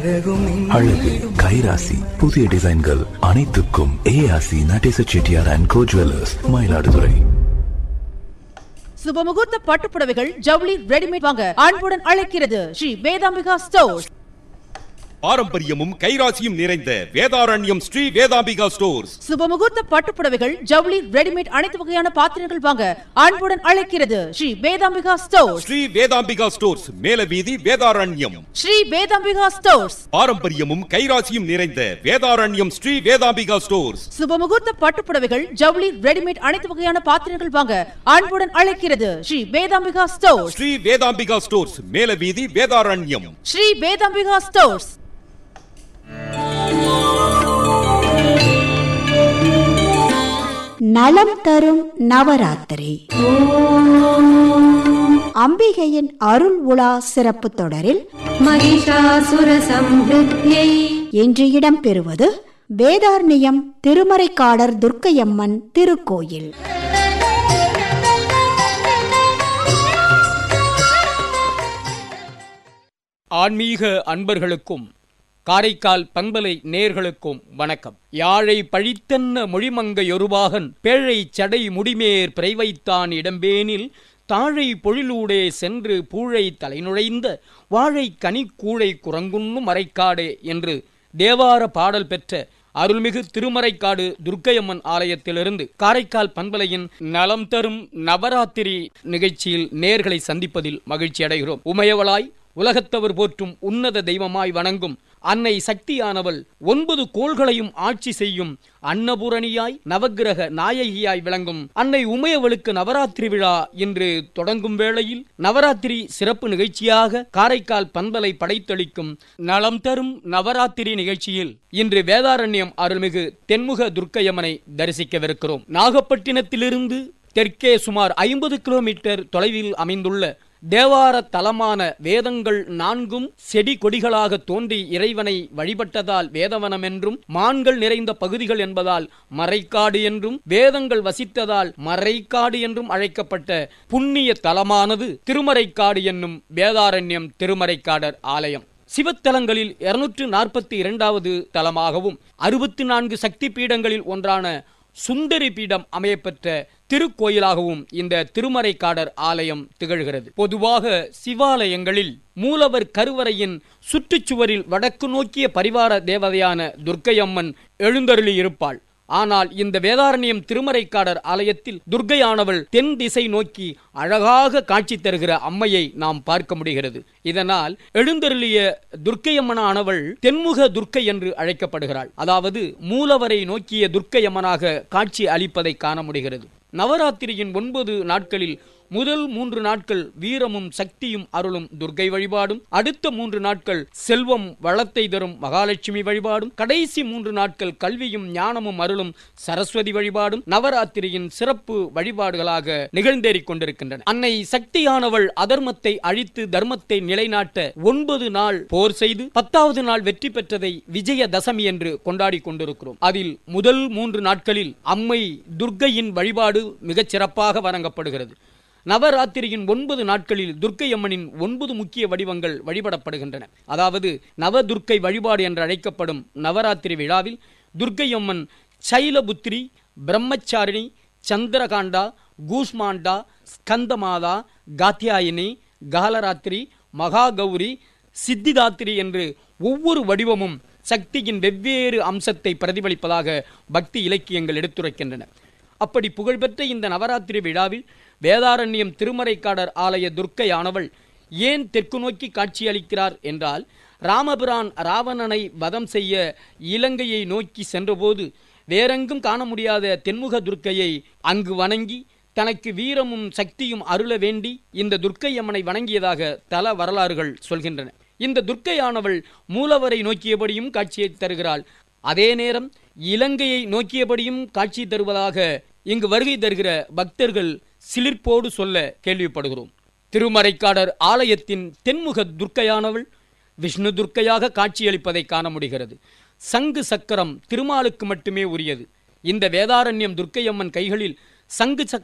அழகு கைராசி புதிய டிசைன்கள் அனைத்துக்கும் ஏஆசி Natesa Chettiar and co jewellers Mayiladuthurai சுபமுகூர்த்த பட்டுப்புடவைகள் ஜவுளி ரெடிமேட் வாங்க அன்புடன் அழைக்கிறது ஸ்ரீ வேதாம்பிகா ஸ்டோர்ஸ் பாரம்பரியமும் கைராசியும் நிறைந்த வேதாரண்யம் ஸ்ரீ வேதாம்பிகா ஸ்டோர்ஸ் சுபமுகூர்த்த பட்டுப்புடவைகள் ஜவுளி ரெடிமேட் அனைத்து வகையான பாத்திரங்கள் வாங்க அன்புடன் அழைக்கிறது ஸ்ரீ வேதாம்பிகா ஸ்டோர்ஸ் ஸ்ரீ வேதாம்பிகா ஸ்டோர்ஸ் மேல வீதி வேதாரண்யம் ஸ்ரீ வேதாம்பிகா ஸ்டோர்ஸ் பாரம்பரியமும் கைராசியும் நிறைந்த வேதாரண்யம் ஸ்ரீ வேதாம்பிகா ஸ்டோர்ஸ் சுபமுகூர்த்த பட்டுப்புடவைகள் ஜவுளி ரெடிமேட் அனைத்து வகையான பாத்திரங்கள் வாங்க அன்புடன் அழைக்கிறது ஸ்ரீ வேதாம்பிகா ஸ்டோர்ஸ் ஸ்ரீ வேதாம்பிகா ஸ்டோர்ஸ் மேல வீதி வேதாரண்யம் ஸ்ரீ வேதாம்பிகா ஸ்டோர்ஸ் நலம் தரும் நவராத்திரி அம்பிகையின் அருள் உலா சிறப்பு தொடரில் महिषासुरसंहृत्यै இன்று இடம்பெறுவது வேதார்ணியம் திருமறைக்காடர் துர்க்கையம்மன் திருக்கோயில் ஆன்மீக அன்பர்களுக்கும் காரைக்கால் பண்பலை நேர்களுக்கும் வணக்கம் யாழை பழித்தன்ன மொழிமங்கையொருவாகன் பேழை சடை முடிமேற் பிறைவைத்தான் இடம்பேனில் தாழை பொழிலூடே சென்று பூழை தலைநுழைந்த வாழை கனிக்கூழை குரங்குண்ணும் மறைக்காடே என்று தேவார பாடல் பெற்ற அருள்மிகு திருமறைக்காடு துர்க்கையம்மன் ஆலயத்திலிருந்து காரைக்கால் பண்பலையின் நலம் தரும் நவராத்திரி நிகழ்ச்சியில் நேர்களை சந்திப்பதில் மகிழ்ச்சி அடைகிறோம் உமையவளாய் உலகத்தவர் போற்றும் உன்னத தெய்வமாய் வணங்கும் அன்னை சக்தியானவள் ஒன்பது கோள்களையும் ஆட்சி செய்யும் அன்னபூரணியாய் நவக்கிரக நாயகியாய் விளங்கும் அன்னை உமையவளுக்கு நவராத்திரி விழா இன்று தொடங்கும் வேளையில் நவராத்திரி சிறப்பு நிகழ்ச்சியாக காரைக்கால் பண்பலை படைத்தளிக்கும் நலம் தரும் நவராத்திரி நிகழ்ச்சியில் இன்று வேதாரண்யம் அருள்மிகு தென்முக துர்க்கையம்மனை தரிசிக்கவிருக்கிறோம் நாகப்பட்டினத்திலிருந்து தெற்கே சுமார் ஐம்பது கிலோமீட்டர் தொலைவில் அமைந்துள்ள தேவார தலமான வேதங்கள் நான்கும் செடி கொடிகளாக தோன்றி இறைவனை வழிபட்டதால் வேதவனம் என்றும் மான்கள் நிறைந்த பகுதிகள் என்பதால் மறைக்காடு என்றும் வேதங்கள் வசித்ததால் மறைக்காடு என்றும் அழைக்கப்பட்ட புண்ணிய தலமானது திருமறைக்காடு என்னும் வேதாரண்யம் திருமறைக்காடர் ஆலயம் சிவத்தலங்களில் இருநூற்று நாற்பத்தி இரண்டாவது தலமாகவும் அறுபத்தி நான்கு சக்தி பீடங்களில் ஒன்றான சுந்தரி பீடம் அமையப்பெற்ற திருக்கோயிலாகவும் இந்த திருமறைக்காடர் ஆலயம் திகழ்கிறது பொதுவாக சிவாலயங்களில் மூலவர் கருவறையின் சுற்றுச்சுவரில் வடக்கு நோக்கிய பரிவார தேவதையான துர்க்கையம்மன் எழுந்தருளி இருப்பாள் ஆனால் இந்த வேதாரண்யம் திருமறைக்காடர் ஆலயத்தில் துர்க்கையானவள் தென் திசை நோக்கி அழகாக காட்சி தருகிற அம்மையை நாம் பார்க்க முடிகிறது இதனால் எழுந்தருளிய துர்க்கையம்மனானவள் தென்முக துர்க்கை என்று அழைக்கப்படுகிறாள் அதாவது மூலவரை நோக்கிய துர்க்கையம்மனாக காட்சி அளிப்பதை காண முடிகிறது நவராத்திரியின் ஒன்பது நாட்களில் முதல் மூன்று நாட்கள் வீரமும் சக்தியும் அருளும் துர்க்கை வழிபாடும் அடுத்த மூன்று நாட்கள் செல்வம் வளத்தை தரும் மகாலட்சுமி வழிபாடும் கடைசி மூன்று நாட்கள் கல்வியும் ஞானமும் அருளும் சரஸ்வதி வழிபாடும் நவராத்திரியின் சிறப்பு வழிபாடுகளாக நிகழ்ந்தேறிக் கொண்டிருக்கின்றன அன்னை சக்தியானவள் அதர்மத்தை அழித்து தர்மத்தை நிலைநாட்ட ஒன்பது நாள் போர் செய்து பத்தாவது நாள் வெற்றி பெற்றதை விஜய தசமி என்று கொண்டாடி கொண்டிருக்கிறோம் அதில் முதல் மூன்று நாட்களில் அம்மை துர்க்கையின் வழிபாடு மிகச் சிறப்பாக வழங்கப்படுகிறது நவராத்திரியின் ஒன்பது நாட்களில் துர்க்கை அம்மனின் ஒன்பது முக்கிய வடிவங்கள் வழிபடப்படுகின்றன அதாவது நவதுர்க்கை வழிபாடு என்று அழைக்கப்படும் நவராத்திரி விழாவில் துர்க்கை அம்மன் சைலபுத்திரி பிரம்மச்சாரிணி சந்திரகாண்டா கூஷ்மாண்டா ஸ்கந்தமாதா காத்தியாயினி காலராத்திரி மகாகௌரி சித்திதாத்திரி என்று ஒவ்வொரு வடிவமும் சக்தியின் வெவ்வேறு அம்சத்தை பிரதிபலிப்பதாக பக்தி இலக்கியங்கள் எடுத்துரைக்கின்றன அப்படி புகழ்பெற்ற இந்த நவராத்திரி விழாவில் வேதாரண்யம் திருமறைக்காடர் ஆலய துர்க்கையானவள் ஏன் தெற்கு நோக்கி காட்சியளிக்கிறார் என்றால் ராமபிரான் ராவணனை வதம் செய்ய இலங்கையை நோக்கி சென்றபோது வேறெங்கும் காண முடியாத தென்முக துர்க்கையை அங்கு வணங்கி தனக்கு வீரமும் சக்தியும் அருள வேண்டி இந்த துர்க்கையம்மனை வணங்கியதாக தல வரலாறுகள் சொல்கின்றன இந்த துர்க்கையானவள் மூலவரை நோக்கியபடியும் காட்சியை தருகிறாள் அதே நேரம் இலங்கையை நோக்கியபடியும் காட்சி தருவதாக இங்கு வருகை தருகிற பக்தர்கள் சிலிர்ப்போடு சொல்ல கேள்விப்படுகிறோம் திருமறைக்காடர் ஆலயத்தின் தென்முக துர்க்கையானவள் விஷ்ணு துர்க்கையாக காட்சியளிப்பதை காண முடிகிறது சங்கு சக்கரம் திருமாலுக்கு மட்டுமே உரியது இந்த வேதாரண்யம் துர்க்கையம்மன் கைகளில் சங்கு சக்கரம்